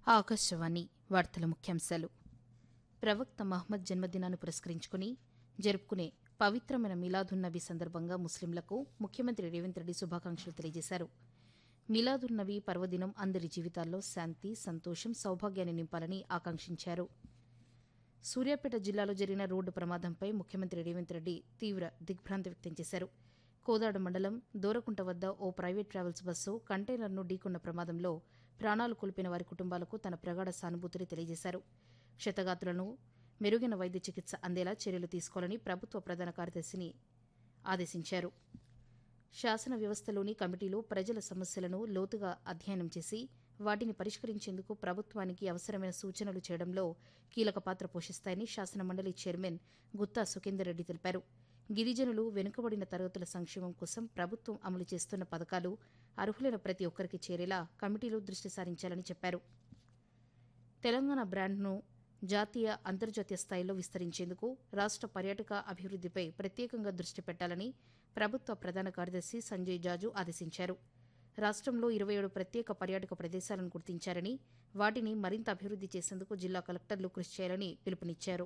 ఆకాశవాణి వార్తల ముఖ్యాంశాలు ప్రవక్త మహమ్మద్ జన్మదినాన్ని పురస్కరించుకుని జరుపుకునే పవిత్రమైన మిలాదున్నబీ సందర్భంగా ముస్లింలకు ముఖ్యమంత్రి రేవంత్ రెడ్డి శుభాకాంక్షలు తెలియజేశారు మిలాదున్నబీ పర్వదినం అందరి జీవితాల్లో శాంతి సంతోషం సౌభాగ్యాన్ని నింపాలని ఆకాంక్షించారు సూర్యాపేట జిల్లాలో జరిగిన రోడ్డు ప్రమాదంపై ముఖ్యమంత్రి రేవంత్ రెడ్డి తీవ్ర దిగ్భ్రాంతి వ్యక్తం చేశారు కోదాడ మండలం దూరకుంట వద్ద ఓ ప్రైవేట్ ట్రావెల్స్ బస్సు కంటైనర్ను ఢీకొన్న ప్రమాదంలో ప్రాణాలు కోల్పోయిన వారి కుటుంబాలకు తన ప్రగాఢ సానుభూతిని తెలియజేశారు క్షతగాత్రులను మెరుగైన వైద్య చికిత్స అందేలా చర్యలు తీసుకోవాలని ప్రభుత్వ ప్రధాన కార్యదర్శిని ఆదేశించారు శాసన వ్యవస్థలోని కమిటీలు ప్రజల సమస్యలను లోతుగా అధ్యయనం చేసి వాటిని పరిష్కరించేందుకు ప్రభుత్వానికి అవసరమైన సూచనలు చేయడంలో కీలక పాత్ర పోషిస్తాయని శాసన మండలి చైర్మన్ గుత్తా సుఖేందర్ రెడ్డి తెలిపారు గిరిజనులు వెనుకబడిన తరగతుల సంక్షేమం కోసం ప్రభుత్వం అమలు చేస్తున్న పథకాలు అర్హులైన ప్రతి ఒక్కరికి చేరేలా కమిటీలు దృష్టి సారించాలని చెప్పారు తెలంగాణ బ్రాండ్ను జాతీయ అంతర్జాతీయ స్థాయిలో విస్తరించేందుకు రాష్ట్ర పర్యాటక అభివృద్దిపై ప్రత్యేకంగా దృష్టి పెట్టాలని ప్రభుత్వ ప్రధాన కార్యదర్శి సంజయ్ జాజు ఆదేశించారు రాష్ట్రంలో ఇరవై ఏడు ప్రత్యేక పర్యాటక ప్రదేశాలను గుర్తించారని వాటిని మరింత అభివృద్ది చేసేందుకు జిల్లా కలెక్టర్లు కృషి చేయాలని పిలుపునిచ్చారు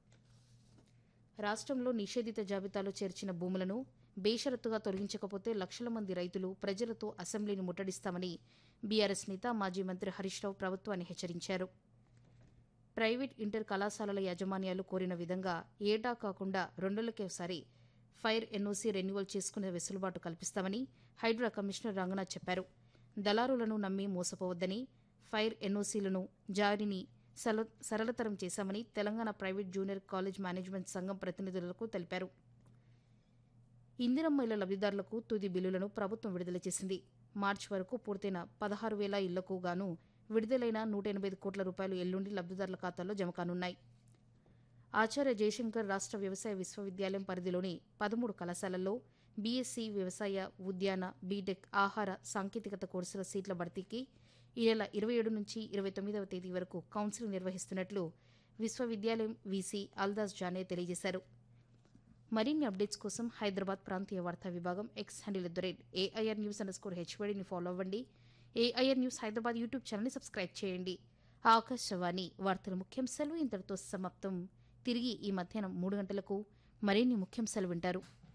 రాష్ట్రంలో నిషేధిత జాబితాలో చేర్చిన భూములను బేషరతుగా తొలగించకపోతే లక్షల మంది రైతులు ప్రజలతో అసెంబ్లీని ముట్టడిస్తామని బీఆర్ఎస్ నేత మాజీ మంత్రి హరీష్ రావు ప్రభుత్వాన్ని హెచ్చరించారు ప్రైవేట్ ఇంటర్ కళాశాలల యాజమాన్యాలు కోరిన విధంగా ఏటా కాకుండా రెండేళ్లకోసారి ఫైర్ ఎన్ఓసీ రెన్యువల్ చేసుకునే వెసులుబాటు కల్పిస్తామని హైడ్రా కమిషనర్ రంగనాథ్ చెప్పారు దళారులను నమ్మి మోసపోవద్దని ఫైర్ ఎన్ఓసీలను జారీని సల- సరళతరం చేశామని Telangana private junior college management సంఘం ప్రతినిధులకు తెలిపారు ఇందిరమ్మ ఇళ్ల లబ్దిదారులకు తుది బిల్లులను ప్రభుత్వం విడుదల చేసింది మార్చి వరకు పూర్తయిన పదహారు వేల ఇళ్లకు గాను విడుదలైన నూట ఎనభై ఐదు కోట్ల రూపాయలు ఎల్లుండి లబ్దిదారుల ఖాతాల్లో జమ కానున్నాయి ఆచార్య జయశంకర్ రాష్ట్ర వ్యవసాయ విశ్వవిద్యాలయం పరిధిలోని పదమూడు కళాశాలల్లో బీఎస్సీ వ్యవసాయ ఉద్యాన బీటెక్ ఆహార సాంకేతికత కోర్సుల సీట్ల భర్తీకి ఈ నెల ఇరవై ఏడు నుంచి ఇరవై తొమ్మిదవ తేదీ వరకు కౌన్సిలింగ్ నిర్వహిస్తున్నట్లు విశ్వవిద్యాలయం వీసీ అల్దాస్ జానే తెలియజేశారు మరిన్ని అప్డేట్స్ కోసం హైదరాబాద్ ప్రాంతీయ వార్తా విభాగం X handle at the rate AIR news underscore హెచ్వడిని ఫాలో అవ్వండి ఏఐఆర్ న్యూస్ హైదరాబాద్ యూట్యూబ్ ఛానల్ని సబ్స్క్రైబ్ చేయండి ఆకాశవాణి వార్తల ముఖ్యాంశాలు ఇంతటితో సమాప్తం తిరిగి ఈ మధ్యాహ్నం మూడు గంటలకు మరిన్ని ముఖ్యాంశాలు వింటారు